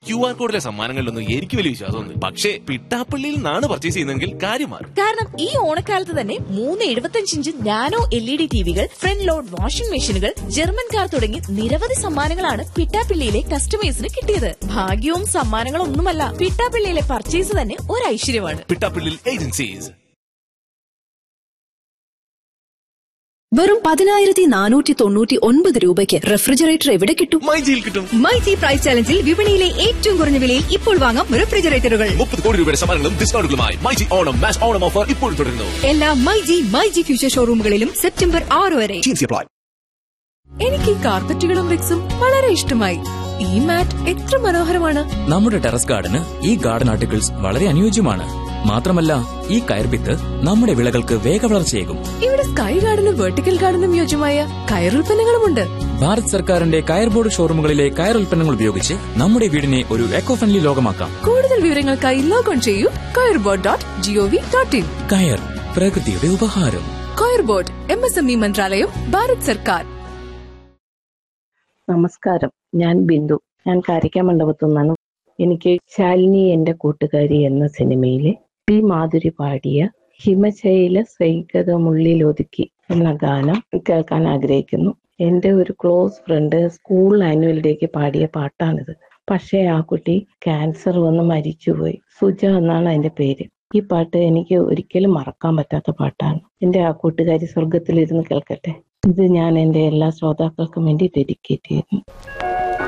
Q R കോഡിലെ സമ്മാനങ്ങളിലൊന്നും എനിക്ക് വലിയ വിശ്വാസമൊന്നും പക്ഷേ പിട്ടാപ്പള്ളിയിൽ നിന്നാണ് പർച്ചേസ് ചെയ്യുന്നതെങ്കിൽ കാര്യം മാറും കാരണം ഈ ഓണക്കാലത്ത് തന്നെ മൂന്ന് എഴുപത്തഞ്ച് inch nano L E D ടിവികൾ ഫ്രണ്ട് ലോഡ് വാഷിംഗ് മെഷീനുകൾ ജർമ്മൻ കാർ തുടങ്ങി നിരവധി സമ്മാനങ്ങളാണ് പിട്ടാപ്പിള്ളിയിലെ കസ്റ്റമേഴ്സിന് കിട്ടിയത് ഭാഗ്യവും സമ്മാനങ്ങളും ഒന്നുമല്ല പിട്ടാപ്പിള്ളിയിലെ പർച്ചേസ് തന്നെ ഒരു ഐശ്വര്യമാണ് പിട്ടാപ്പള്ളിയിൽ ഏജൻസീസ് വെറും പതിനായിരത്തി നാനൂറ്റി തൊണ്ണൂറ്റി ഒൻപത് രൂപയ്ക്ക് റെഫ്രിജറേറ്റർ എവിടെ കിട്ടും മൈജിയിൽ കിട്ടും മൈജി പ്രൈസ് ചാലഞ്ചിൽ വിപണിയിലെ ഏറ്റവും കുറഞ്ഞ വിലയിൽ ഇപ്പോൾ വാങ്ങാം റെഫ്രിജറേറ്ററുകൾ മുപ്പത് കോടി രൂപയുടെ സമ്മാനങ്ങളും ഡിസ്കൗണ്ടുകളുമായി മൈജി ഓണം മാച്ച് ഓണം ഓഫർ ഇപ്പോൾ തുടരുന്നു എല്ലാ മൈജി മൈജി ഫ്യൂച്ചർ ഷോറൂമുകളിലും സെപ്റ്റംബർ ആറ് വരെ എനിക്ക് ഈ കാർപ്പറ്റുകളും റിക്സും വളരെ ഇഷ്ടമായി ഈ മാറ്റ് എത്ര മനോഹരമാണ് നമ്മുടെ ടെറസ് ഗാർഡന് ഈ ഗാർഡൻ ആർട്ടിക്കിൾസ് വളരെ അനുയോജ്യമാണ് മാത്രമല്ല ഈ കയർഭിത്ത് നമ്മുടെ വിളകൾക്ക് വേഗവളർച്ചയേകും ഇവിടെ സ്കൈ ഗാർഡനും വെർട്ടിക്കൽ ഗാർഡനും യോജ്യമായ കയറുൽപ്പന്നങ്ങളുമുണ്ട് ഭാരത് സർക്കാരിന്റെ കയർ ബോർഡ് ഷോറൂമുകളിലെ കയർ ഉൽപ്പന്നങ്ങൾ ഉപയോഗിച്ച് നമ്മുടെ വീടിനെ ഒരു എക്കോ ഫ്രണ്ട്ലി ലോകമാക്കാം കൂടുതൽ വിവരങ്ങൾക്കായി ലോഗോൺ ചെയ്യൂ കയർബോർഡ് ഡോട്ട് ജിഒവി ഡോട്ട് ഇൻ കയർ പ്രകൃതിയുടെ ഉപഹാരം കയർബോർഡ് എം എസ് എം ഇ മന്ത്രാലയം ഭാരത് സർക്കാർ നമസ്കാരം ഞാൻ ബിന്ദു ഞാൻ കാരിക്ക മണ്ഡപത്തു നിന്നാണ് എനിക്ക് ശാലിനി എന്റെ കൂട്ടുകാരി എന്ന സിനിമയിലെ പി മാധുരി പാടിയ ഹിമശൈല സൈകതമുള്ളിലൊതുക്കി എന്ന ഗാനം കേൾക്കാൻ ആഗ്രഹിക്കുന്നു എന്റെ ഒരു ക്ലോസ് ഫ്രണ്ട് സ്കൂൾ ആനുവൽ ഡേക്ക് പാടിയ പാട്ടാണിത് പക്ഷേ ആ കുട്ടി ക്യാൻസർ വന്ന് മരിച്ചുപോയി സുജ എന്നാണ് അതിന്റെ പേര് ഈ പാട്ട് എനിക്ക് ഒരിക്കലും മറക്കാൻ പറ്റാത്ത പാട്ടാണ് എന്റെ ആ കൂട്ടുകാരി സ്വർഗത്തിലിരുന്ന് കേൾക്കട്ടെ ഇത് ഞാൻ എന്റെ എല്ലാ ശ്രോതാക്കൾക്കും വേണ്ടി ഡെഡിക്കേറ്റ് ചെയ്യുന്നു